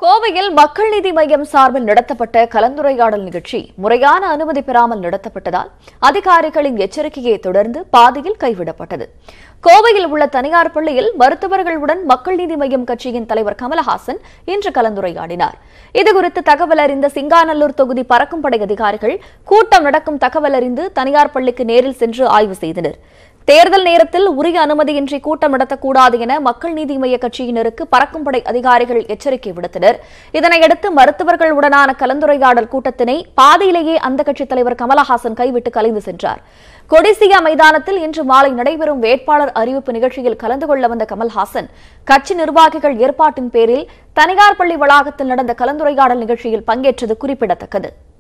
கோவையில் மக்கள் நீதி மையம் சார்பில் நடத்தப்பட்ட கலந்துரையாடல் நிகழ்ச்சி முறையான அனுமதி பெறாமல் நடத்தப்பட்டதால் அதிகாரிகளின் எச்சரிக்கையை தொடர்ந்து பாதியில் கைவிடப்பட்டது கோவையில் உள்ள தனியார் பள்ளியில் மருத்துவர்களுடன் மக்கள் நீதி மையம் கட்சியின் தலைவர் கமலஹாசன் இன்று கலந்துரையாடினார் இதுகுறித்து தகவல் அறிந்த சிங்காநல்லூர் தொகுதி பறக்கும் படை அதிகாரிகள் கூட்டம் நடக்கும் தகவல் அறிந்து தனியார் பள்ளிக்கு நேரில் சென்று ஆய்வு செய்தனர் தேர்தல் நேரத்தில் உரிய அனுமதியின்றி கூட்டம் நடத்தக்கூடாது என மக்கள் நீதி மய்ய கட்சியினருக்கு பறக்கும் படை அதிகாரிகள் எச்சரிக்கை விடுத்தனர் இதனையடுத்து மருத்துவர்கள் உடனான கலந்துரையாடல் கூட்டத்தினை பாதியிலேயே அந்த கட்சித் தலைவர் கமலஹாசன் கைவிட்டு கலைந்து சென்றார் கொடிசியா மைதானத்தில் இன்று மாலை நடைபெறும் வேட்பாளர் அறிவிப்பு நிகழ்ச்சியில் கலந்து கொள்ள வந்த கமல்ஹாசன் கட்சி நிர்வாகிகள் ஏற்பாட்டின் பேரில் தனியார் பள்ளி வளாகத்தில் நடந்த கலந்துரையாடல் நிகழ்ச்சியில் பங்கேற்றது குறிப்பிடத்தக்கது